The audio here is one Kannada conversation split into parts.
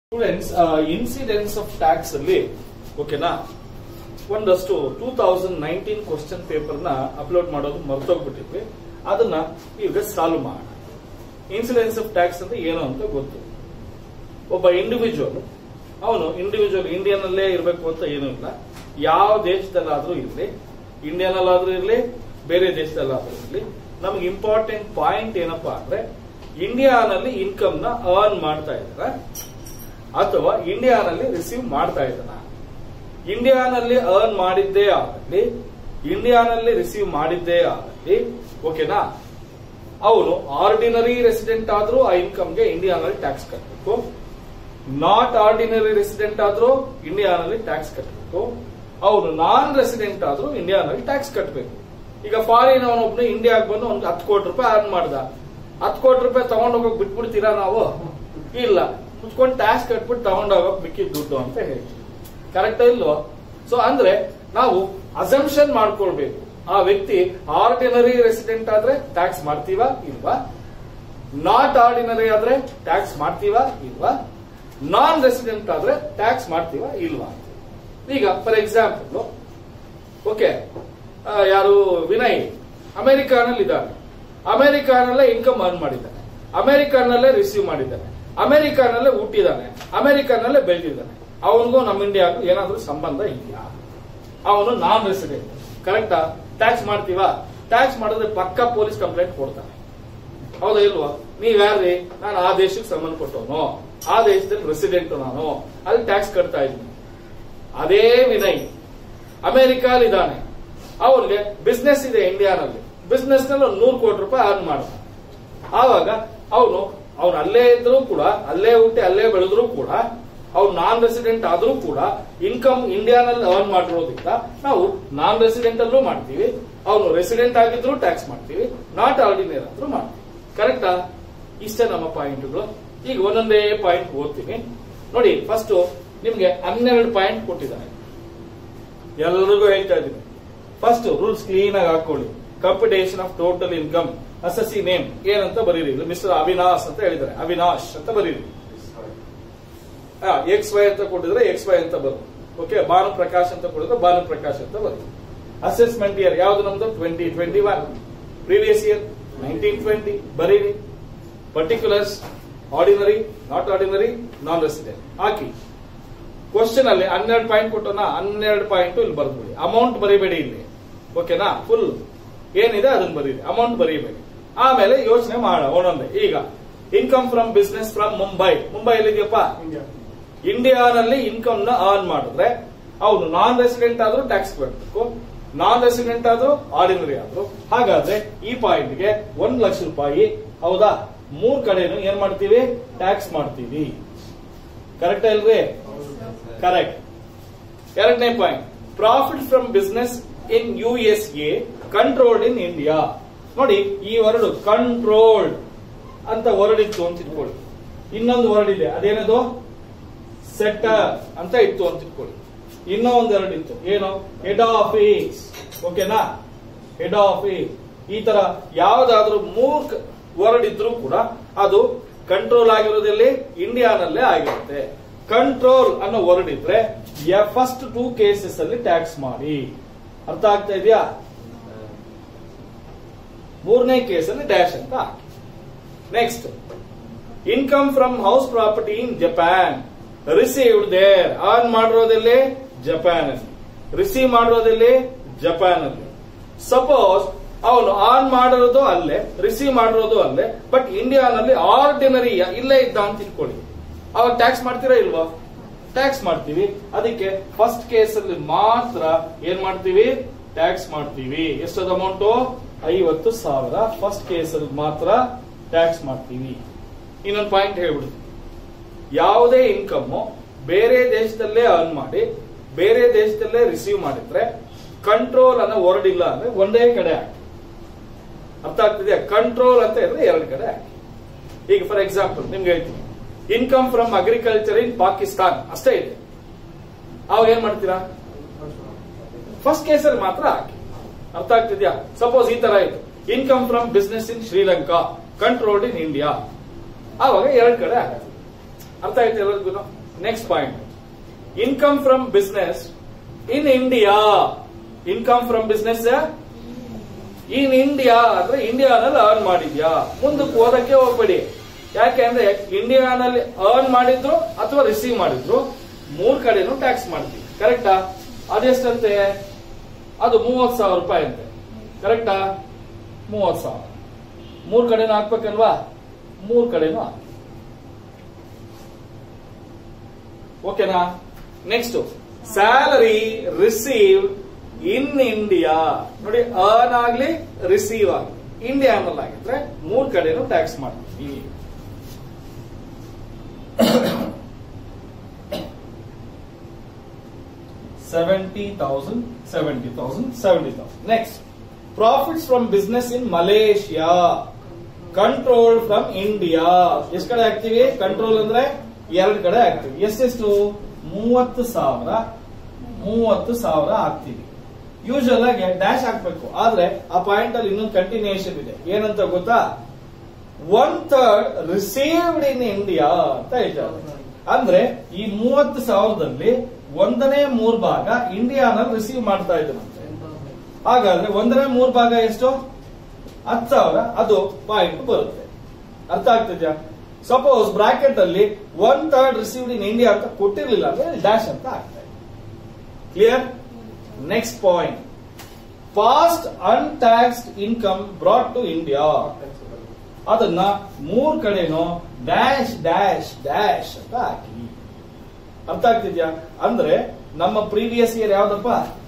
ಸ್ಟೂಡೆಂಟ್ಸ್ ಇನ್ಸಿಡೆನ್ಸ್ ಆಫ್ ಟ್ಯಾಕ್ಸ್ ಅಲ್ಲಿ ಓಕೆನಾ ಒಂದಷ್ಟು two thousand nineteen question paper ನ ಅಪ್ಲೋಡ್ ಮಾಡೋದು ಮರ್ತೋಗ್ಬಿಟ್ಟಿದ್ವಿ ಅದನ್ನ ಈಗ ಸಾಲ್ವ್ ಮಾಡೋಣ ಇನ್ಸಿಡೆನ್ಸ್ ಆಫ್ ಟ್ಯಾಕ್ಸ್ ಅಂದ್ರೆ ಏನು ಅಂತ ಗೊತ್ತು ಒಬ್ಬ ಇಂಡಿವಿಜುವಲ್ ಅವನು ಇಂಡಿವಿಜುವಲ್ ಇಂಡಿಯನ್ ಅಲ್ಲೇ ಇರಬೇಕು ಅಂತ ಏನೂ ಇಲ್ಲ ಯಾವ ದೇಶದಲ್ಲಾದ್ರೂ ಇರಲಿ ಇಂಡಿಯನ್ ಅಲ್ಲಾದ್ರೂ ಇರಲಿ ಬೇರೆ ದೇಶದಲ್ಲಾದ್ರೂ ಇರಲಿ ನಮ್ಗೆ ಇಂಪಾರ್ಟೆಂಟ್ ಪಾಯಿಂಟ್ ಏನಪ್ಪಾ ಅಂದ್ರೆ ಇಂಡಿಯಾನಲ್ಲಿ ಇನ್ಕಮ್ ನ ಅರ್ನ್ ಮಾಡ್ತಾ ಇದ್ದಾರ ಅಥವಾ ಇಂಡಿಯಾನಲ್ಲಿ ರಿಸೀವ್ ಮಾಡ್ತಾ ಇದ್ದಾನ ಇಂಡಿಯಾನಲ್ಲಿ ಅರ್ನ್ ಮಾಡಿದ್ದೇ ಆಗಲಿ ಇಂಡಿಯಾನಲ್ಲಿ ರಿಸೀವ್ ಮಾಡಿದ್ದೇ ಆಗಲಿ ಓಕೆನಾ ಅವನು ಆರ್ಡಿನರಿ ರೆಸಿಡೆಂಟ್ ಆದ್ರೂ ಆ ಇನ್ಕಮ್ಗೆ ಇಂಡಿಯಾನಲ್ಲಿ ಟ್ಯಾಕ್ಸ್ ಕಟ್ಟಬೇಕು ನಾಟ್ ಆರ್ಡಿನರಿ ರೆಸಿಡೆಂಟ್ ಆದ್ರೂ ಇಂಡಿಯಾನಲ್ಲಿ ಟ್ಯಾಕ್ಸ್ ಕಟ್ಟಬೇಕು ಅವನು ನಾನ್ ರೆಸಿಡೆಂಟ್ ಆದ್ರೂ ಇಂಡಿಯಾನಲ್ಲಿ ಟ್ಯಾಕ್ಸ್ ಕಟ್ಟಬೇಕು ಈಗ ಫಾರಿನ್ ಅವನೊಬ್ನು ಇಂಡಿಯಾಗೆ ಬಂದು ಅವ್ನಿಗೆ ಹತ್ತು ಕೋಟಿ ರೂಪಾಯಿ ಅರ್ನ್ ಮಾಡ್ದ ಹತ್ತು ಕೋಟಿ ರೂಪಾಯಿ ತಗೊಂಡೋಗಕ್ ಬಿಟ್ಬಿಡ್ತೀರಾ ನಾವು ಇಲ್ಲ ಮುಚ್ಕೊಂಡು ಟ್ಯಾಕ್ಸ್ ಕಟ್ಬಿಟ್ಟು ತಗೊಂಡೋಗಕ್ ಮಿಕ್ಕಿದ ದುಡ್ಡು ಅಂತ ಹೇಳ್ತೀವಿ ಕರೆಕ್ಟ್ ಇಲ್ವೋ ಸೊ ಅಂದ್ರೆ ನಾವು ಅಸಂಪ್ಷನ್ ಮಾಡ್ಕೊಳ್ಬೇಕು ಆ ವ್ಯಕ್ತಿ ಆರ್ಡಿನರಿ ರೆಸಿಡೆಂಟ್ ಆದ್ರೆ ಟ್ಯಾಕ್ಸ್ ಮಾಡ್ತೀವಾ ಇಲ್ವಾ ನಾಟ್ ಆರ್ಡಿನರಿ ಆದ್ರೆ ಟ್ಯಾಕ್ಸ್ ಮಾಡ್ತೀವಾ ಇಲ್ವಾ ನಾನ್ ರೆಸಿಡೆಂಟ್ ಆದ್ರೆ ಟ್ಯಾಕ್ಸ್ ಮಾಡ್ತೀವಾ ಇಲ್ವಾ ಈಗ ಫಾರ್ ಎಕ್ಸಾಂಪಲ್ ಓಕೆ ಯಾರು ವಿನಯ್ ಅಮೆರಿಕಾನಲ್ಲಿ ಇದ್ದಾನೆ ಅಮೆರಿಕಾನಲ್ಲೇ ಇನ್ಕಮ್ ಅರ್ನ್ ಮಾಡಿದ್ದಾನೆ ಅಮೆರಿಕಾನಲ್ಲೇ ರಿಸೀವ್ ಮಾಡಿದ್ದಾನೆ ಅಮೆರಿಕಾನಲ್ಲೇ ಹುಟ್ಟಿದ್ದಾನೆ ಅಮೆರಿಕಾನಲ್ಲೇ ಬೆಳೆದಿದ್ದಾನೆ ಅವನಿಗೂ ನಮ್ಮ ಇಂಡಿಯಾಗೂ ಏನಾದ್ರೂ ಸಂಬಂಧ ಇದೆಯಾ ಅವನು ನಾನ್ ರೆಸಿಡೆಂಟ್ ಕರೆಕ್ಟಾ ಟ್ಯಾಕ್ಸ್ ಮಾಡ್ತೀವಾ ಟ್ಯಾಕ್ಸ್ ಮಾಡಿದ್ರೆ ಪಕ್ಕ ಪೊಲೀಸ್ ಕಂಪ್ಲೇಂಟ್ ಕೊಡ್ತಾನೆ ಹೌದಾ ಇಲ್ವಾ ನೀವ್ ಯಾರ್ರಿ ನಾನು ಆ ದೇಶಕ್ಕೆ ಸಂಬಂಧಪಟ್ಟವನು ಆ ದೇಶದಲ್ಲಿ ರೆಸಿಡೆಂಟ್ ನಾನು ಅಲ್ಲಿ ಟ್ಯಾಕ್ಸ್ ಕಟ್ತಾ ಇದ್ದೀನಿ ಅದೇ ವಿನಯ್ ಅಮೆರಿಕಾಲ್ ಇದ್ದಾನೆ ಅವನಿಗೆ ಬಿಸ್ನೆಸ್ ಇದೆ ಇಂಡಿಯಾನಲ್ಲಿ ಬಿಸ್ನೆಸ್ ನಲ್ಲಿ ಒಂದು ನೂರು ಕೋಟಿ ರೂಪಾಯಿ ಅರ್ನ್ ಮಾಡ್ತಾನೆ ಆವಾಗ ಅವನು ಅವನು ಅಲ್ಲೇ ಇದ್ರೂ ಕೂಡ ಅಲ್ಲೇ ಹುಟ್ಟಿ ಅಲ್ಲೇ ಬೆಳೆದ್ರು ಕೂಡ ಅವ್ನು ನಾನ್ ರೆಸಿಡೆಂಟ್ ಆದ್ರೂ ಕೂಡ ಇನ್ಕಮ್ ಇಂಡಿಯಾನಲ್ಲಿ ಅರ್ನ್ ಮಾಡಿರೋದ್ರಿಂದ ನಾವು ನಾನ್ ರೆಸಿಡೆಂಟ್ ಅಲ್ಲೂ ಮಾಡ್ತೀವಿ ಅವನು ರೆಸಿಡೆಂಟ್ ಆಗಿದ್ರು ಟ್ಯಾಕ್ಸ್ ಮಾಡ್ತೀವಿ ನಾಟ್ ಆರ್ಡಿನರಿ ಆದ್ರೂ ಮಾಡ್ತೀವಿ ಕರೆಕ್ಟಾ ಇಷ್ಟೇ ನಮ್ಮ ಪಾಯಿಂಟ್ಗಳು ಈಗ ಒಂದೊಂದೇ ಪಾಯಿಂಟ್ ಓದ್ತೀನಿ ನೋಡಿ ಫಸ್ಟ್ ನಿಮ್ಗೆ ಹನ್ನೆರಡು ಪಾಯಿಂಟ್ ಕೊಟ್ಟಿದ್ದಾರೆ ಎಲ್ಲರಿಗೂ ಹೇಳ್ತಾ ಇದ್ದೀನಿ ಫಸ್ಟ್ ರೂಲ್ಸ್ ಕ್ಲೀನ್ ಆಗಿ ಹಾಕೊಳ್ಳಿ computation of total income assessee name ಏನಂತ ಬರೀರಿ ಮಿಸ್ಟರ್ ಅವಿನಾಶ್ ಅಂತ ಹೇಳಿದ್ದಾರೆ ಅವಿನಾಶ್ ಅಂತ ಬರೀರಿ ಎಕ್ಸ್ ವೈ ಅಂತ ಕೊಟ್ಟಿದ್ರೆ ಎಕ್ಸ್ ವೈ ಅಂತ ಬರು ಓಕೆ ಭಾನು ಪ್ರಕಾಶ್ ಅಂತ ಕೊಟ್ಟಿದ್ರೆ ಭಾನು ಪ್ರಕಾಶ್ ಅಂತ ಬರೀರಿ ಅಸೆಸ್ಮೆಂಟ್ ಇಯರ್ ಯಾವ್ದು ನಮ್ದು twenty twenty one previous year nineteen twenty ಬರೀರಿ particulars ordinary not ordinary non resident ಹಾಕಿ ಕ್ವಶನ್ ಅಲ್ಲಿ ಹನ್ನೆರಡು ಪಾಯಿಂಟ್ ಕೊಟ್ಟೋನ ಹನ್ನೆರಡು ಪಾಯಿಂಟ್ ಇಲ್ಲಿ ಬರ್ದ್ಬಿಡಿ ಅಮೌಂಟ್ ಬರೀಬೇಡಿ ಇಲ್ಲಿ ಓಕೆನಾ ಫುಲ್ ಏನಿದೆ ಅದನ್ನ ಬರೀರಿ ಅಮೌಂಟ್ ಬರೀಬೇಡಿ ಆಮೇಲೆ ಯೋಚನೆ ಮಾಡ ಒಂದೊಂದೇ ಈಗ income from business from Mumbai Mumbai ಎಲ್ಲಿದೆಯಪ್ಪ ಇಂಡಿಯಾನಲ್ಲಿ ಇನ್ಕಮ್ ನ ಅರ್ನ್ ಮಾಡಿದ್ರೆ ಅವನು ನಾನ್ ರೆಸಿಡೆಂಟ್ ಆದ್ರೂ ಟ್ಯಾಕ್ಸ್ ಕಟ್ಟಬೇಕು ನಾನ್ ರೆಸಿಡೆಂಟ್ ಆದ್ರೂ ಆರ್ಡಿನರಿ ಆದ್ರೂ ಹಾಗಾದ್ರೆ ಈ ಪಾಯಿಂಟ್ ಗೆ ಒಂದ್ ಲಕ್ಷ ರೂಪಾಯಿ ಹೌದಾ ಮೂರ್ ಕಡೆನು ಏನ್ ಮಾಡ್ತೀವಿ ಟ್ಯಾಕ್ಸ್ ಮಾಡ್ತೀವಿ ಕರೆಕ್ಟ್ ಅಲ್ರಿ ಕರೆಕ್ಟ್ ಎರಡನೇ point profit from business in U S A controlled in India ನೋಡಿ ಈ ವರ್ಡ್ ಕಂಟ್ರೋಲ್ಡ್ ಅಂತ ವರ್ಡ್ ಇತ್ತು ಅಂತ ಇಟ್ಕೊಳ್ಳಿ ಇನ್ನೊಂದು ವರ್ಡ್ ಇದೆ ಅದೇನದು ಸೆಟರ್ ಅಂತ ಇತ್ತು ಅಂತ ಇಟ್ಕೊಳ್ಳಿ ಇನ್ನೂ ಒಂದ್ ಎರಡು ಇತ್ತು ಏನು ಹೆಡ್ ಆಫೀಸ್ ಓಕೆನಾ ಹೆಡ್ ಆಫೀಸ್ ಈ ತರ ಯಾವ್ದಾದ್ರು ಮೂರ್ ವರ್ಡ್ ಇದ್ರೂ ಕೂಡ ಅದು ಕಂಟ್ರೋಲ್ ಆಗಿರೋದಲ್ಲಿ ಇಂಡಿಯಾನಲ್ಲೇ ಆಗಿರುತ್ತೆ ಕಂಟ್ರೋಲ್ ಅನ್ನೋ ವರ್ಡ್ ಇದ್ರೆ ಫಸ್ಟ್ ಟೂ ಕೇಸಸ್ ಅಲ್ಲಿ ಟ್ಯಾಕ್ಸ್ ಮಾಡಿ ಅರ್ಥ ಆಗ್ತಾ ಇದೆಯಾ ಮೂರನೇ ಕೇಸಲ್ಲಿ ಡ್ಯಾಶ್ ಅಂತ ಹಾಕಿ next income from house property in Japan received there earn ಮಾಡಿರೋದಲ್ಲಿ ಜಪಾನ್ ಅಲ್ಲಿ ರಿಸೀವ್ ಮಾಡಿರೋದಲ್ಲಿ ಜಪಾನ್ ಅಲ್ಲಿ ಸಪೋಸ್ ಅವನು ಆನ್ ಮಾಡಿರೋದು ಅಲ್ಲೇ ರಿಸೀವ್ ಮಾಡಿರೋದು ಅಲ್ಲೇ ಬಟ್ ಇಂಡಿಯಾನಲ್ಲಿ ಆರ್ಡಿನರಿ ಇಲ್ಲೇ ಇದ್ದ ಅಂತ ಇಟ್ಕೊಳ್ಳಿ ಅವಾಗ ಟ್ಯಾಕ್ಸ್ ಮಾಡ್ತೀರಾ ಇಲ್ವಾ ಟ್ಯಾಕ್ಸ್ ಮಾಡ್ತೀವಿ ಅದಕ್ಕೆ ಫಸ್ಟ್ ಕೇಸ್ ಅಲ್ಲಿ ಮಾತ್ರ ಏನ್ ಮಾಡ್ತೀವಿ ಟ್ಯಾಕ್ಸ್ ಮಾಡ್ತೀವಿ ಎಷ್ಟದ ಅಮೌಂಟ್ ಐವತ್ತು ಸಾವಿರ ಫಸ್ಟ್ ಕೇಸ್ ಅಲ್ಲಿ ಮಾತ್ರ ಟ್ಯಾಕ್ಸ್ ಮಾಡ್ತೀವಿ ಇನ್ನೊಂದು ಪಾಯಿಂಟ್ ಹೇಳ್ಬಿಡ್ತೀವಿ ಯಾವುದೇ ಇನ್ಕಮ್ ಬೇರೆ ದೇಶದಲ್ಲೇ ಅರ್ನ್ ಮಾಡಿ ಬೇರೆ ದೇಶದಲ್ಲೇ ರಿಸೀವ್ ಮಾಡಿದ್ರೆ ಕಂಟ್ರೋಲ್ ಅನ್ನೋ ವರ್ಡ್ ಇಲ್ಲ ಅಂದ್ರೆ ಒಂದೇ ಕಡೆ ಹಾಕಿ ಅರ್ಥ ಆಗ್ತಿದೆಯಾ ಕಂಟ್ರೋಲ್ ಅಂತ ಇದ್ರೆ ಎರಡು ಕಡೆ ಹಾಕಿ ಈಗ ಫಾರ್ ಎಕ್ಸಾಂಪಲ್ ನಿಮ್ಗೆ ಹೇಳ್ತೀನಿ income from agriculture in Pakistan ಅಷ್ಟೇ ಇದೆ ಅವಾಗ ಏನ್ ಮಾಡ್ತೀರಾ ಫಸ್ಟ್ ಕೇಸಲ್ಲಿ ಮಾತ್ರ ಹಾಕಿ ಅರ್ಥ ಆಗ್ತಿದ್ಯಾ ಸಪೋಸ್ ಈ ತರ ಆಯ್ತು income from business in Sri Lanka controlled in India ಆವಾಗ ಎರಡು ಕಡೆ ಆಗತ್ತೆ ಅರ್ಥ ಆಯ್ತು ಎಲ್ಲರಿಗೂ next point income from business in India income from business in India ಅಂದ್ರೆ ಇಂಡಿಯಾನಲ್ಲಿ ಅರ್ನ್ ಮಾಡಿದ್ಯಾ ಮುಂದಕ್ಕೆ ಓದಕ್ಕೆ ಹೋಗ್ಬೇಡಿ ಯಾಕೆ ಅಂದ್ರೆ ಇಂಡಿಯಾನಲ್ಲಿ ಅರ್ನ್ ಮಾಡಿದ್ರು ಅಥವಾ ರಿಸೀವ್ ಮಾಡಿದ್ರು ಮೂರ್ ಕಡೆನೂ ಟ್ಯಾಕ್ಸ್ ಮಾಡ್ತೀವಿ ಕರೆಕ್ಟಾ ಅದೆಷ್ಟಂತೆ ಅದು ಮೂವತ್ ಸಾವಿರ ರೂಪಾಯಿ ಅಂತೆ ಕರೆಕ್ಟಾ ಮೂವತ್ ಸಾವಿರ ಮೂರ್ ಕಡೆನೂ ಹಾಕ್ಬೇಕಲ್ವಾ ಮೂರ್ ಕಡೆನೂ ಹಾಕಿ ಓಕೆನಾ next salary receive in India ನೋಡಿ ಅರ್ನ್ ಆಗ್ಲಿ ರಿಸೀವ್ ಆಗ್ಲಿ ಇಂಡಿಯಾನಲ್ಲಿ ಆಗಿದ್ರೆ ಮೂರ್ ಕಡೆನೂ ಟ್ಯಾಕ್ಸ್ ಮಾಡ್ತೀವಿ seventy thousand seventy thousand seventy thousand next profits from business in Malaysia control from India ಎಷ್ಟು ಕಡೆ ಹಾಕ್ತಿವಿ ಕಂಟ್ರೋಲ್ ಅಂದ್ರೆ ಎರಡು ಕಡೆ ಹಾಕ್ತಿವಿ ಎಷ್ಟೆಷ್ಟು ಮೂವತ್ತು ಸಾವಿರ ಮೂವತ್ತು ಸಾವಿರ ಹಾಕ್ತಿವಿ ಯೂಶಲ್ ಆಗಿ ಡ್ಯಾಶ್ ಹಾಕ್ಬೇಕು ಆದ್ರೆ ಆ ಪಾಯಿಂಟ್ ಅಲ್ಲಿ ಇನ್ನೊಂದು ಕಂಟಿನ್ಯೂಷನ್ ಇದೆ ಏನಂತ ಗೊತ್ತಾ one third received in India ಅಂತ ಹೇಳ್ತಾರೆ ಅಂದ್ರೆ ಈ ಮೂವತ್ತು ಸಾವಿರದಲ್ಲಿ ಒಂದನೇ ಮೂರ್ ಭಾಗ ಇಂಡಿಯಾನಲ್ಲಿ ರಿಸೀವ್ ಮಾಡ್ತಾ ಇದ್ದಾನಂತೆ ಹಾಗಾದ್ರೆ ಒಂದನೇ ಮೂರ್ ಭಾಗ ಎಷ್ಟು ಹತ್ತು ಸಾವಿರ ಅದು ಪಾಯಿಂಟ್ ಬರುತ್ತೆ ಅರ್ಥ ಆಗ್ತಿದ್ಯಾ ಸಪೋಸ್ ಬ್ರಾಕೆಟ್ ಅಲ್ಲಿ one third received in India ಅಂತ ಕೊಟ್ಟಿರ್ಲಿಲ್ಲ ಅಂದ್ರೆ ಡ್ಯಾಶ್ ಅಂತ ಆಗ್ತಾ ಇದೆ clear next point past untaxed income brought to India ಅದನ್ನ ಮೂರ್ ಕಡೆನೂ ಡ್ಯಾಶ್ ಡ್ಯಾಶ್ ಡ್ಯಾಶ್ ಅಂತ ಹಾಕಿ ಅರ್ಥ ಆಗ್ತಿದ್ಯಾ ಅಂದ್ರೆ ನಮ್ಮ ಪ್ರೀವಿಯಸ್ ಇಯರ್ ಯಾವ್ದಪ್ಪ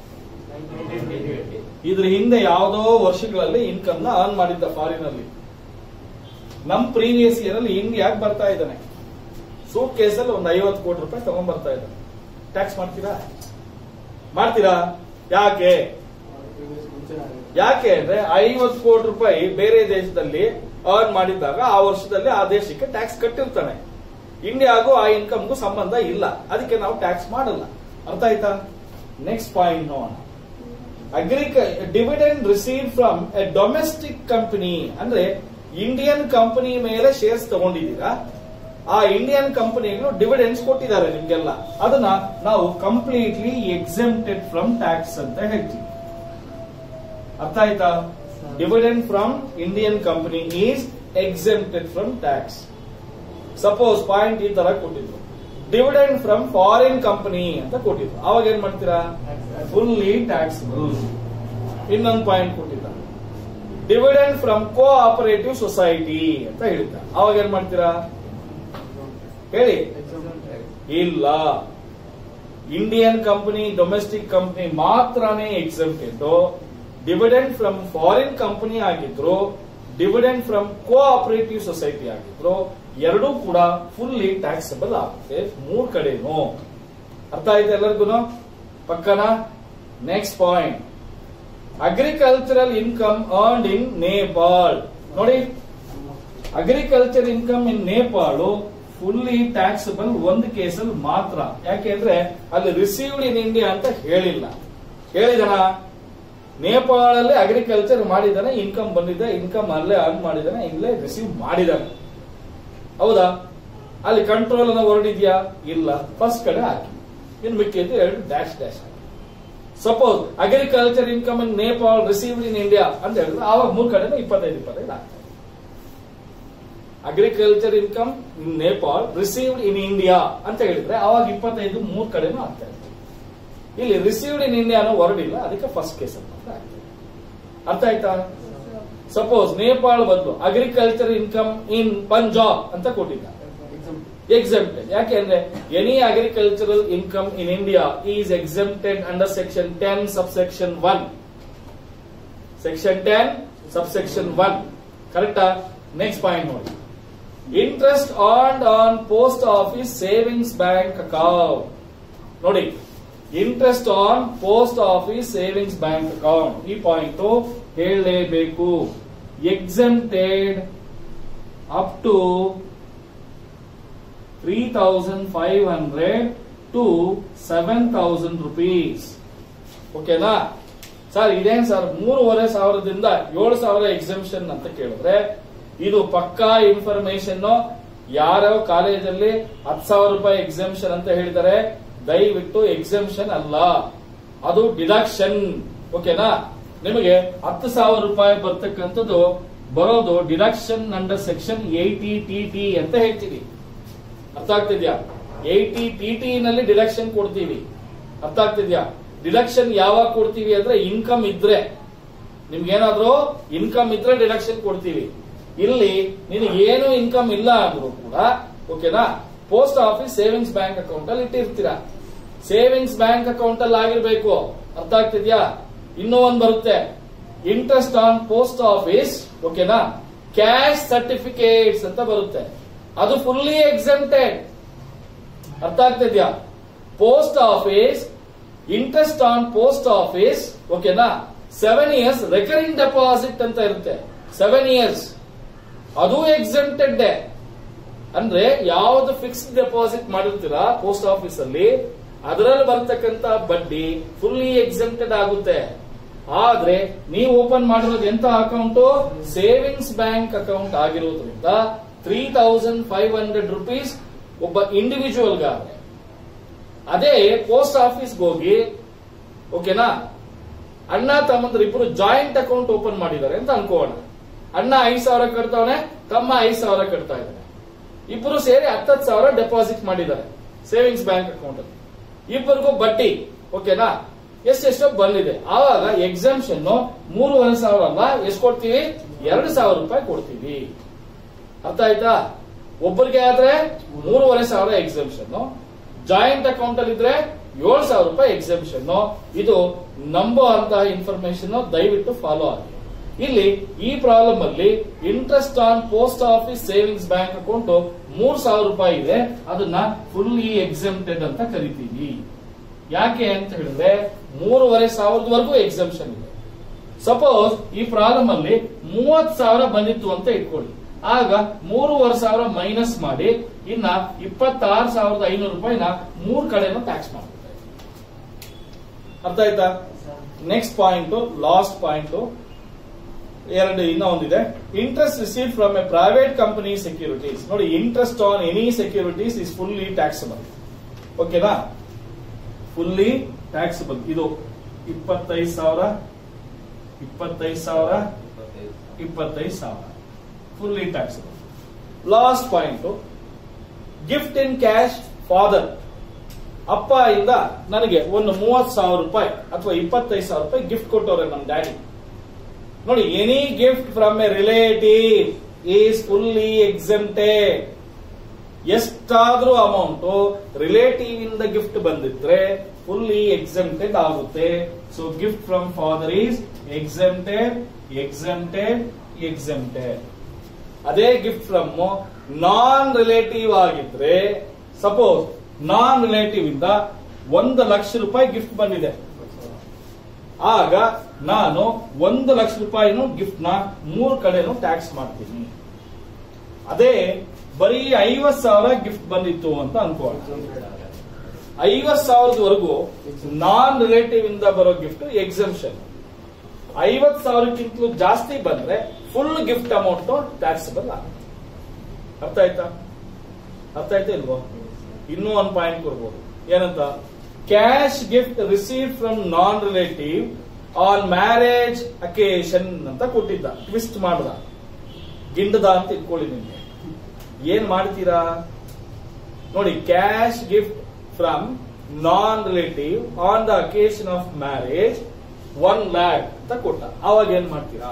ಇದ್ರ ಹಿಂದೆ ಯಾವ್ದೋ ವರ್ಷಗಳಲ್ಲಿ ಇನ್ಕಮ್ ನ ಅರ್ನ್ ಮಾಡಿದ್ದ ಫಾರಿನ್ ಅಲ್ಲಿ ನಮ್ ಪ್ರೀವಿಯಸ್ ಇಯರ್ ಅಲ್ಲಿ ಇಂಡಿಯಾಗ್ ಬರ್ತಾ ಇದ್ದಾನೆ ಸೂಟ್ ಕೇಸಲ್ಲಿ ಒಂದು ಐವತ್ತು ಕೋಟಿ ರೂಪಾಯಿ ತಗೊಂಡ್ ಬರ್ತಾ ಇದ್ದಾನೆ ಟ್ಯಾಕ್ಸ್ ಮಾಡ್ತೀರಾ ಮಾಡ್ತೀರಾ ಯಾಕೆ ಯಾಕೆ ಅಂದ್ರೆ ಐವತ್ತು ಕೋಟಿ ರೂಪಾಯಿ ಬೇರೆ ದೇಶದಲ್ಲಿ ಅರ್ನ್ ಮಾಡಿದ್ದಾಗ ಆ ವರ್ಷದಲ್ಲಿ ಆ ದೇಶಕ್ಕೆ ಟ್ಯಾಕ್ಸ್ ಕಟ್ಟಿರ್ತಾನೆ ಇಂಡಿಯಾಗೂ ಆ ಇನ್ಕಮ್ಗೂ ಸಂಬಂಧ ಇಲ್ಲ ಅದಕ್ಕೆ ನಾವು ಟ್ಯಾಕ್ಸ್ ಮಾಡಲ್ಲ ಅರ್ಥ ಆಯ್ತಾ ನೆಕ್ಸ್ಟ್ ಪಾಯಿಂಟ್ ನೋಡೋಣ ಅಗ್ರಿಕ dividend receive from a domestic company ಅಂದ್ರೆ ಇಂಡಿಯನ್ ಕಂಪನಿ ಮೇಲೆ ಶೇರ್ಸ್ ತಗೊಂಡಿದ್ದೀರಾ ಆ ಇಂಡಿಯನ್ ಕಂಪನಿಗಳು ಡಿವಿಡೆಂಡ್ಸ್ ಕೊಟ್ಟಿದ್ದಾರೆ ನಿಮ್ಗೆಲ್ಲ ಅದನ್ನ ನಾವು ಕಂಪ್ಲೀಟ್ಲಿ ಎಕ್ಸೆಂಪ್ಟೆಡ್ ಫ್ರಮ್ ಟ್ಯಾಕ್ಸ್ ಅಂತ ಹೇಳ್ತೀವಿ ಅರ್ಥ ಆಯ್ತಾ dividend from Indian company is exempted from tax suppose point ಈ ತರ ಕೊಟ್ಟಿದ್ರು ಡಿವಿಡೆಂಡ್ ಫ್ರಮ್ ಫಾರಿನ್ ಕಂಪನಿ ಅಂತ ಕೊಟ್ಟಿದ್ರು ಅವಾಗ ಏನ್ ಮಾಡ್ತೀರಾ ಫುಲ್ಲಿ ಟ್ಯಾಕ್ಸಿಬಲ್ ಇನ್ನೊಂದು ಪಾಯಿಂಟ್ ಕೊಟ್ಟಿದ್ದ dividend from cooperative society ಅಂತ ಹೇಳಿದ್ದ ಅವಾಗ ಏನ್ ಮಾಡ್ತೀರಾ ಹೇಳಿ ಇಲ್ಲ ಇಂಡಿಯನ್ ಕಂಪನಿ ಡೊಮೆಸ್ಟಿಕ್ ಕಂಪನಿ ಮಾತ್ರನೇ exempted dividend from foreign company ಆಗಿದ್ರು dividend from cooperative society ಆಗಿದ್ರು ಎರಡೂ ಕೂಡ ಫುಲ್ಲಿ ಟ್ಯಾಕ್ಸಬಲ್ ಆಗುತ್ತೆ ಮೂರ್ ಕಡೆನೂ ಅರ್ಥ ಆಯ್ತು ಎಲ್ಲರಿಗೂ ಪಕ್ಕನ next point agricultural income earned in Nepal ನೋಡಿ agriculture income in Nepal fully taxable ಒಂದು ಕೇಸಲ್ಲಿ ಮಾತ್ರ ಯಾಕೆಂದ್ರೆ ಅಲ್ಲಿ ರಿಸೀವ್ಡ್ ಇನ್ ಇಂಡಿಯಾ ಅಂತ ಹೇಳಿಲ್ಲ ಹೇಳಿದನ ನೇಪಾಳಲ್ಲಿ ಅಗ್ರಿಕಲ್ಚರ್ ಮಾಡಿದಾನೆ ಇನ್ಕಮ್ ಬಂದಿದೆ ಇನ್ಕಮ್ ಅಲ್ಲೇ ಅರ್ನ್ ಮಾಡಿದಾನೆ ಇಲ್ಲೇ ರಿಸೀವ್ ಮಾಡಿದಾನೆ ಹೌದಾ ಅಲ್ಲಿ ಕಂಟ್ರೋಲ್ ಅನ್ನ ಹೊರಡಿದ್ಯಾ ಇಲ್ಲ ಫಸ್ಟ್ ಕಡೆ ಹಾಕಿ ಇನ್ ಮಿಕ್ಕಿದ್ದು ಎರಡು dash dash suppose agriculture income in Nepal received in India ಅಂತ ಹೇಳಿದ್ರೆ ಆವಾಗ ಮೂರ್ ಕಡೆ ಇಪ್ಪತ್ತೈದು ಇಪ್ಪತ್ತೈದು ಆಗ್ತದೆ agriculture income in Nepal received in India ಅಂತ ಹೇಳಿದ್ರೆ ಅವಾಗ ಇಪ್ಪತ್ತೈದು ಮೂರ್ ಕಡೆನೂ ಆಗ್ತಾ ಇದೆ ಇಲ್ಲಿ ರಿಸೀವ್ಡ್ ಇನ್ ಇಂಡಿಯಾನು ಹೊರಡಿಲ್ಲ ಅದಕ್ಕೆ ಫಸ್ಟ್ ಕೇಸ್ ಅಂತ ಆಗ್ತದೆ ಅರ್ಥ ಆಯ್ತಾ ಸಪೋಸ್ ನೇಪಾಳ್ ಬದಲು ಅಗ್ರಿಕಲ್ಚರ್ ಇನ್ಕಮ್ ಇನ್ ಪಂಜಾಬ್ ಅಂತ ಕೊಟ್ಟಿದ್ದ ಎಕ್ಸೆಂಪ್ಟೆಡ್ ಯಾಕೆಂದ್ರೆ any agricultural income in India is exempted under section ten sub section one section ten sub section one ಕರೆಕ್ಟಾ ನೆಕ್ಸ್ಟ್ ಪಾಯಿಂಟ್ ನೋಡಿ interest on on post office savings bank account ನೋಡಿ interest on post office savings bank account ಈ ಪಾಯಿಂಟ್ ಹೇಳಲೇಬೇಕು exempted up to three thousand five hundred to seven thousand rupees ಓಕೆನಾ ಸರ್ ಇದೇನ್ ಸರ್ ಮೂರುವರೆ ಸಾವಿರದಿಂದ ಏಳು ಸಾವಿರ ಎಕ್ಸೆಂಪ್ಷನ್ ಅಂತ ಕೇಳಿದ್ರೆ ಇದು ಪಕ್ಕಾ ಇನ್ಫಾರ್ಮೇಶನ್ ಯಾರ್ಯಾವ ಕಾಲೇಜಲ್ಲಿ ಹತ್ತು ಸಾವಿರ ರೂಪಾಯಿ ಎಕ್ಸಾಮ್ಷನ್ ಅಂತ ಹೇಳಿದ್ದಾರೆ ದಯವಿಟ್ಟು ಎಕ್ಸಾಮ್ಷನ್ ಅಲ್ಲ ಅದು ಡಿಡಕ್ಷನ್ ಓಕೆನಾ ನಿಮಗೆ ಹತ್ತು ಸಾವಿರ ರೂಪಾಯಿ ಬರ್ತಕ್ಕಂಥದ್ದು ಬರೋದು deduction under section eighty T T ಅಂತ ಹೇಳ್ತೀವಿ ಅರ್ಥ ಆಗ್ತಿದ್ಯಾ ಏಟಿ ಟಿ ಟಿ ನಲ್ಲಿ ಡಿಡಕ್ಷನ್ ಕೊಡ್ತೀವಿ ಅರ್ಥ ಆಗ್ತಿದ್ಯಾ ಡಿಡಕ್ಷನ್ ಯಾವಾಗ ಕೊಡ್ತೀವಿ ಅಂದ್ರೆ ಇನ್ಕಮ್ ಇದ್ರೆ ನಿಮ್ಗೇನಾದ್ರೂ ಇನ್ಕಮ್ ಇದ್ರೆ ಡಿಡಕ್ಷನ್ ಕೊಡ್ತೀವಿ ಇಲ್ಲಿ ನಿನಗೆ ಏನು ಇನ್ಕಮ್ ಇಲ್ಲ ಅಂದ್ರೂ ಕೂಡ ಓಕೆನಾ post office savings bank account ಅಲ್ಲಿ ಇಟ್ಟಿರ್ತೀರಾ ಸೇವಿಂಗ್ಸ್ ಬ್ಯಾಂಕ್ ಅಕೌಂಟ್ ಅಲ್ಲಿ ಆಗಿರ್ಬೇಕು ಅರ್ಥ ಆಗ್ತಿದ್ಯಾ ಇನ್ನೂ ಒಂದ್ ಬರುತ್ತೆ ಇಂಟ್ರೆಸ್ಟ್ ಆನ್ ಪೋಸ್ಟ್ ಆಫೀಸ್ ಓಕೆನಾ ಕ್ಯಾಶ್ ಸರ್ಟಿಫಿಕೇಟ್ಸ್ ಅಂತ ಬರುತ್ತೆ ಅದು ಫುಲ್ಲಿ ಎಕ್ಸೆಂಟೆಡ್ ಅರ್ಥ ಆಗ್ತಿದ್ಯಾ post office interest on post office ಓಕೆನಾ ಸೆವೆನ್ ಇಯರ್ಸ್ ರೆಕರಿಂಗ್ ಡೆಪಾಸಿಟ್ ಅಂತ ಇರುತ್ತೆ ಸೆವೆನ್ ಇಯರ್ಸ್ ಅದು ಎಕ್ಸೆಂಟೆಡ್ ಅಂದ್ರೆ ಯಾವ್ದು ಫಿಕ್ಸ್ಡ್ ಡೆಪಾಸಿಟ್ ಮಾಡಿರ್ತೀರಾ ಪೋಸ್ಟ್ ಆಫೀಸ್ ಅಲ್ಲಿ ಅದರಲ್ಲಿ ಬರ್ತಕ್ಕಂತ ಬಡ್ಡಿ ಫುಲ್ಲಿ ಎಕ್ಸೆಂಟೆಡ್ ಆಗುತ್ತೆ ಆದ್ರೆ ನೀವು ಓಪನ್ ಮಾಡಿರೋದು ಎಂತ ಅಕೌಂಟ್ ಸೇವಿಂಗ್ಸ್ ಬ್ಯಾಂಕ್ ಅಕೌಂಟ್ ಆಗಿರೋದ್ರಿಂದ three thousand five hundred rupees ಒಬ್ಬ ಇಂಡಿವಿಜುವಲ್ಗಾದ್ರೆ ಅದೇ ಪೋಸ್ಟ್ ಆಫೀಸ್ಗೆ ಹೋಗಿ ಓಕೆನಾ ಅಣ್ಣ ತಮ್ಮಂದ್ರ ಇಬ್ರು ಜಾಯಿಂಟ್ ಅಕೌಂಟ್ ಓಪನ್ ಮಾಡಿದ್ದಾರೆ ಅಂತ ಅನ್ಕೋಣ ಅಣ್ಣ ಐದ್ ಸಾವಿರ ಕಟ್ತಾವನೆ ತಮ್ಮ ಐದ್ ಸಾವಿರ ಕಟ್ತಾ ಇದ್ದಾನೆ ಇಬ್ಬರು ಸೇರಿ ಹತ್ತತ್ತು ಸಾವಿರ ಡೆಪಾಸಿಟ್ ಮಾಡಿದ್ದಾರೆ ಸೇವಿಂಗ್ಸ್ ಬ್ಯಾಂಕ್ ಅಕೌಂಟ್ ಅಲ್ಲಿ ಇಬ್ಬರಿಗೂ ಬಡ್ಡಿ ಓಕೆನಾ ಎಷ್ಟೆಷ್ಟೋ ಬಂದಿದೆ ಆವಾಗ ಎಕ್ಸಾಮ್ಷನ್ ಮೂರುವರೆ ಸಾವಿರ ಅಲ್ಲ ಎಷ್ಟು ಕೊಡ್ತೀವಿ ಎರಡು ಸಾವಿರ ರೂಪಾಯಿ ಕೊಡ್ತೀವಿ ಅರ್ಥ ಆಯ್ತಾ ಒಬ್ಬರಿಗೆ ಆದ್ರೆ ಮೂರುವರೆ ಸಾವಿರ ಎಕ್ಸಾಮ್ಷನ್ ಜಾಯಿಂಟ್ ಅಕೌಂಟ್ ಅಲ್ಲಿ ಇದ್ರೆ ಏಳು ಸಾವಿರ ರೂಪಾಯಿ ಎಕ್ಸಾಮ್ಷನ್ ಇದು ನಂಬೋ ಅಂತಹ ಇನ್ಫಾರ್ಮೇಶನ್ ದಯವಿಟ್ಟು ಫಾಲೋ ಆಗಿ ಇಲ್ಲಿ ಈ ಪ್ರಾಬ್ಲಮ್ ಅಲ್ಲಿ interest on post office savings bank account ಮೂರ್ ಸಾವಿರ ರೂಪಾಯಿ ಇದೆ ಅದನ್ನ ಫುಲ್ಲಿ ಎಕ್ಸೆಂಪ್ಟೆಡ್ ಅಂತ ಕರಿತೀವಿ ಯಾಕೆ ಅಂತ ಹೇಳಿದ್ರೆ ಮೂರುವರೆ ಸಾವಿರದವರೆಗೂ ಎಕ್ಸೆಂಪ್ಷನ್ ಇದೆ ಸಪೋಸ್ ಈ ಪ್ರಾಬ್ಲಮ್ ಅಲ್ಲಿ ಮೂವತ್ ಸಾವಿರ ಬಂದಿತ್ತು ಅಂತ ಇಟ್ಕೊಳ್ಳಿ ಆಗ ಮೂರುವರೆ ಸಾವಿರ ಮೈನಸ್ ಮಾಡಿ ಇನ್ನ ಇಪ್ಪತ್ತಾರು ಸಾವಿರದ ಐನೂರು ರೂಪಾಯಿನ ಮೂರ್ ಕಡೆನೂ ಟ್ಯಾಕ್ಸ್ ಮಾಡ್ತಾರೆ ಅರ್ಥ ಆಯ್ತಾ ನೆಕ್ಸ್ಟ್ ಪಾಯಿಂಟ್ ಲಾಸ್ಟ್ ಪಾಯಿಂಟ್ ಎರಡು ಇನ್ನ ಒಂದಿದೆ interest receive from a private company securities ನೋಡಿ interest on any securities is fully taxable ಓಕೆನಾ ಫುಲ್ಲಿ ಟ್ಯಾಕ್ಸಬಲ್ ಇದು ಇಪ್ಪತ್ತೈದು ಸಾವಿರ ಇಪ್ಪತ್ತೈದು ಸಾವಿರ ಇಪ್ಪತ್ತೈದು ಸಾವಿರ fully taxable last point gift in cash father ಅಪ್ಪ ಇಂದ ನನಗೆ ಒಂದು ಮೂವತ್ ಸಾವಿರ ರೂಪಾಯಿ ಅಥವಾ ಇಪ್ಪತ್ತೈದು ಸಾವಿರ ರೂಪಾಯಿ ಗಿಫ್ಟ್ ಕೊಟ್ಟವ್ರೆ ನಮ್ಮ ಡ್ಯಾಡಿ ನೋಡಿ any gift from a relative is fully exempted ಎಷ್ಟಾದ್ರೂ ಅಮೌಂಟ್ ರಿಲೇಟಿವ್ ಇಂದ ಗಿಫ್ಟ್ ಬಂದಿದ್ರೆ ಫುಲ್ಲಿ ಎಕ್ಸೆಂಟೆಡ್ ಆಗುತ್ತೆ so gift from father is exempted exempted exempted ಅದೇ ಗಿಫ್ಟ್ ಫ್ರಮ್ ನಾನ್ ರಿಲೇಟಿವ್ ಆಗಿದ್ರೆ ಸಪೋಸ್ ನಾನ್ ರಿಲೇಟಿವ್ ಇಂದ ಒಂದು ಲಕ್ಷ ರೂಪಾಯಿ ಗಿಫ್ಟ್ ಬಂದಿದೆ ಆಗ ನಾನು ಒಂದು ಲಕ್ಷ ರೂಪಾಯಿನೂ ಗಿಫ್ಟ್ ನ ಮೂರು ಕಡೆನೂ ಟ್ಯಾಕ್ಸ್ ಮಾಡ್ತೀನಿ ಅದೇ ಬರೀ ಐವತ್ ಸಾವಿರ ಗಿಫ್ಟ್ ಬಂದಿತ್ತು ಅಂತ ಅನ್ಕೋಣ ಐವತ್ ಸಾವಿರದವರೆಗೂ ನಾನ್ ರಿಲೇಟಿವ್ ಇಂದ ಬರೋ ಗಿಫ್ಟ್ ಎಕ್ಸಂಪ್ಷನ್ ಐವತ್ ಸಾವಿರಕ್ಕಿಂತಲೂ ಜಾಸ್ತಿ ಬಂದ್ರೆ ಫುಲ್ ಗಿಫ್ಟ್ ಅಮೌಂಟ್ ಟ್ಯಾಕ್ಸಬಲ್ ಆಗುತ್ತೆ ಅರ್ಥ ಆಯ್ತಾ ಅರ್ಥ ಆಯ್ತಾ ಇಲ್ವೋ ಇನ್ನೂ ಒಂದು ಪಾಯಿಂಟ್ ಕೊಡ್ಬೋದು ಏನಂತ cash gift receive from non relative on marriage occasion ಅಂತ ಕೊಟ್ಟಿದ್ದ ಟ್ವಿಸ್ಟ್ ಮಾಡ್ದ ಗಿಂಡದ ಅಂತ ಇಟ್ಕೊಳ್ಳಿ ನಿಮ್ಗೆ ಏನ್ ಮಾಡ್ತೀರಾ ನೋಡಿ cash gift from non relative on the occasion of marriage one lakh ಅಂತ ಕೊಟ್ಟ ಅವಾಗ ಏನ್ ಮಾಡ್ತೀರಾ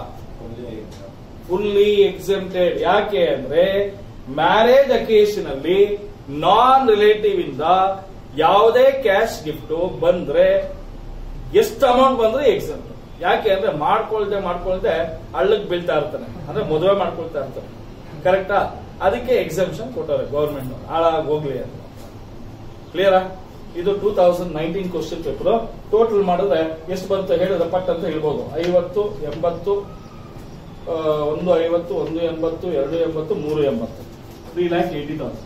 ಫುಲ್ಲಿ ಎಕ್ಸೆಂಪ್ಟೆಡ್ ಯಾಕೆ ಅಂದ್ರೆ ಮ್ಯಾರೇಜ್ ಅಕೇಶನ್ ಅಲ್ಲಿ ನಾನ್ ರಿಲೇಟಿವ್ ಇಂದ ಯಾವುದೇ ಕ್ಯಾಶ್ ಗಿಫ್ಟ್ ಬಂದ್ರೆ ಎಷ್ಟು ಅಮೌಂಟ್ ಬಂದ್ರೆ ಎಕ್ಸೆಂಪ್ಟ್ ಯಾಕೆ ಅಂದ್ರೆ ಮಾಡ್ಕೊಳ್ದೆ ಮಾಡ್ಕೊಳ್ದೆ ಹಳ್ಳಕ್ ಬೀಳ್ತಾ ಇರ್ತಾನೆ ಅಂದ್ರೆ ಮದುವೆ ಮಾಡ್ಕೊಳ್ತಾ ಇರ್ತಾನೆ ಕರೆಕ್ಟಾ ಅದಕ್ಕೆ ಎಕ್ಸೆಂಪ್ಷನ್ ಕೊಟ್ಟವ್ರೆ ಗೌರ್ಮೆಂಟ್ ಹಾಳಾಗಿ ಹೋಗ್ಲಿ ಅಂತ ಕ್ಲಿಯರಾ ಇದು two thousand nineteen question paper total ಮಾಡಿದ್ರೆ ಎಷ್ಟು ಬರುತ್ತೆ ಹೇಳಿದ್ರೆ ಪಟ್ ಅಂತ ಹೇಳ್ಬೋದು ಐವತ್ತು ಎಂಬತ್ತು ಆ, ಒಂದು ಐವತ್ತು ಒಂದು ಎಂಬತ್ತು ಎರಡು ಎಂಬತ್ತು ಮೂರು ಎಂಬತ್ತು ತ್ರೀ ಲ್ಯಾಕ್ ಏಯ್ಟಿ ತೌಸಂಡ್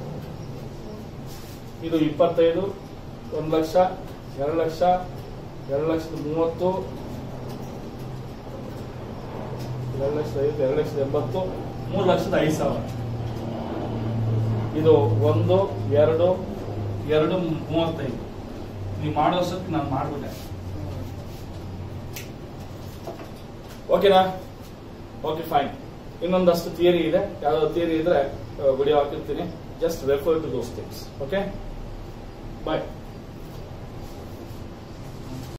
ಇದು ಇಪ್ಪತ್ತೈದು ಒಂದು ಲಕ್ಷ ಎರಡು ಲಕ್ಷ ಎರಡು ಲಕ್ಷದ ಮೂವತ್ತು ಎರಡು ಲಕ್ಷದ ಐವತ್ತು ಎರಡು ಲಕ್ಷದ ಎಂಬತ್ತು ಮೂರು ಲಕ್ಷದ ಐದು ಸಾವಿರ ಇದು ಒಂದು ಎರಡು ಎರಡು ಮೂವತ್ತೈದು ನೀವು ಮಾಡೋಷ್ಟಕ್ಕೆ ನಾನು ಮಾಡ್ಬಿಟ್ಟೆ ಓಕೆನಾ ಓಕೆ ಫೈನ್ ಇನ್ನೊಂದಷ್ಟು ಥಿಯರಿ ಇದೆ ಯಾವ್ದಾದ್ರು ಥಿಯರಿ ಇದ್ರೆ ವಿಡಿಯೋ ಹಾಕಿರ್ತೀನಿ just refer to those things okay bye